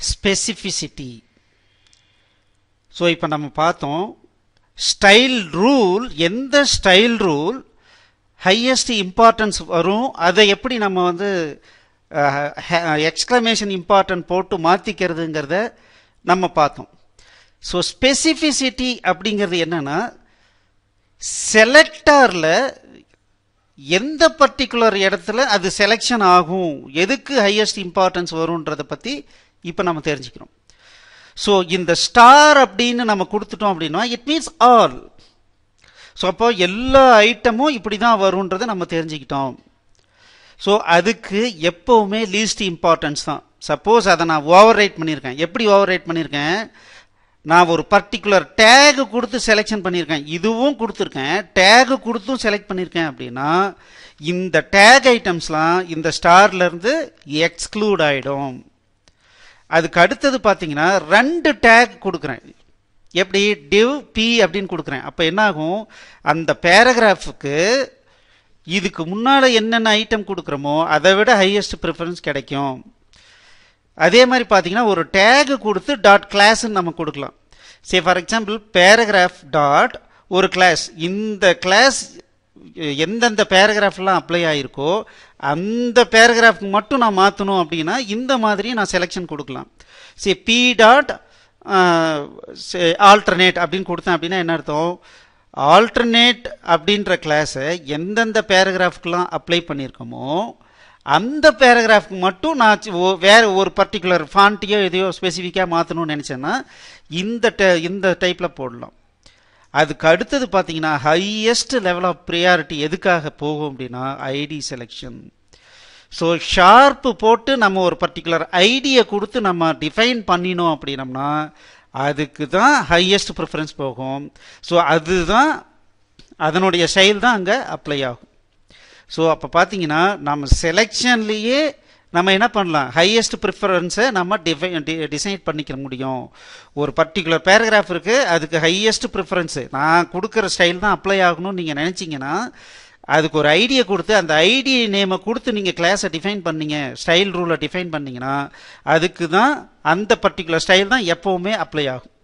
specificity so இப்போ நம்ம பார்த்தோம் ஸ்டைல் ரூல் எந்த ஸ்டைல் ரூல் ஹையஸ்ட் இம்பார்ட்டன்ஸ் வரும் அதை எப்படி நம்ம வந்து எக்ஸ்க்ளமேஷன் இம்பார்ட்டன்ட் போட்டு மாற்றிக்கிறதுங்கிறத நம்ம பார்த்தோம் ஸோ ஸ்பெசிஃபிசிட்டி அப்படிங்கிறது என்னன்னா செலக்டாரில் எந்த பர்டிகுலர் இடத்துல அது செலெக்ஷன் ஆகும் எதுக்கு ஹையஸ்ட் இம்பார்ட்டன்ஸ் வரும்ன்றதை பற்றி இப்போ நம்ம தெரிஞ்சுக்கிறோம் ஸோ இந்த ஸ்டார் அப்படின்னு நம்ம கொடுத்துட்டோம் அப்படின்னா இட் மீன்ஸ் ஆல் ஸோ அப்போ எல்லா ஐட்டமும் இப்படி தான் வரும்ன்றதை நம்ம தெரிஞ்சுக்கிட்டோம் ஸோ அதுக்கு எப்போவுமே லீஸ்ட் இம்பார்ட்டன்ஸ் தான் சப்போஸ் அதை நான் ஓவர் ரைட் பண்ணியிருக்கேன் எப்படி ஓவர் ரைட் பண்ணியிருக்கேன் நான் ஒரு பர்டிகுலர் டேகு கொடுத்து செலெக்ஷன் பண்ணியிருக்கேன் இதுவும் கொடுத்துருக்கேன் டேகு கொடுத்தும் செலக்ட் பண்ணியிருக்கேன் அப்படின்னா இந்த டேக் ஐட்டம்ஸ்லாம் இந்த ஸ்டார்லேருந்து எக்ஸ்க்ளூட் ஆகிடும் அதுக்கு அடுத்தது பார்த்தீங்கன்னா ரெண்டு டேக் கொடுக்குறேன் எப்படி டிவ் பி அப்படின்னு கொடுக்குறேன் அப்போ என்ன ஆகும் அந்த பேராகிராஃபுக்கு இதுக்கு முன்னால் என்னென்ன ஐட்டம் கொடுக்குறோமோ அதை விட ஹையஸ்ட் ப்ரிஃபரன்ஸ் கிடைக்கும் அதே மாதிரி பார்த்தீங்கன்னா ஒரு டேகு கொடுத்து டாட் கிளாஸ்ன்னு நம்ம கொடுக்கலாம் say for example paragraph dot ஒரு கிளாஸ் இந்த கிளாஸ் எந்தெந்த பேராகிராஃப்லாம் அப்ளை ஆகிருக்கோ அந்த பேராகிராஃப்க்கு மட்டும் நான் மாற்றணும் அப்படின்னா இந்த மாதிரி நான் செலெக்ஷன் கொடுக்கலாம் சே பி டாட் ஆல்டர்னேட் அப்படின்னு கொடுத்தேன் அப்படின்னா என்ன அர்த்தம் ஆல்டர்னேட் அப்படின்ற கிளாஸை எந்தெந்த பேராகிராஃப்க்கெலாம் அப்ளை பண்ணியிருக்கோமோ அந்த பேராகிராஃப்க்கு மட்டும் நான் வேறு ஒரு பர்டிகுலர் ஃபாண்ட்டையோ எதையோ ஸ்பெசிஃபிக்காக மாற்றணும்னு நினச்சேன்னா இந்த ட இந்த டைப்பில் போடலாம் அதுக்கு அடுத்தது பார்த்தீங்கன்னா ஹையஸ்ட் லெவல் ஆஃப் ப்ரியாரிட்டி எதுக்காக போகும் அப்படின்னா ஐடி செலெக்ஷன் ஸோ ஷார்ப்பு போட்டு நம்ம ஒரு பர்டிகுலர் ஐடியை கொடுத்து நம்ம டிஃபைன் பண்ணினோம் அப்படின்னம்னா அதுக்கு தான் ஹையஸ்ட் ப்ரிஃபரன்ஸ் போகும் ஸோ அதுதான் அதனுடைய செயல் தான் அங்கே அப்ளை ஆகும் ஸோ அப்போ பார்த்தீங்கன்னா நம்ம செலெக்ஷன்லேயே நம்ம என்ன பண்ணலாம் ஹையஸ்ட் ப்ரிஃபரன்ஸை நம்ம டிஃபை டிசைட் பண்ணிக்க முடியும் ஒரு பர்டிகுலர் பேராகிராஃப் இருக்குது அதுக்கு ஹையஸ்ட் ப்ரிஃபரன்ஸு நான் கொடுக்குற ஸ்டைல் தான் அப்ளை ஆகணும்னு நீங்கள் நினச்சிங்கன்னா அதுக்கு ஒரு ஐடியா கொடுத்து அந்த ஐடி நேமை கொடுத்து நீங்கள் கிளாஸை டிஃபைன் பண்ணீங்க ஸ்டைல் ரூலை டிஃபைன் பண்ணீங்கன்னா அதுக்கு தான் அந்த பர்டிகுலர் ஸ்டைல் தான் எப்போவுமே அப்ளை ஆகும்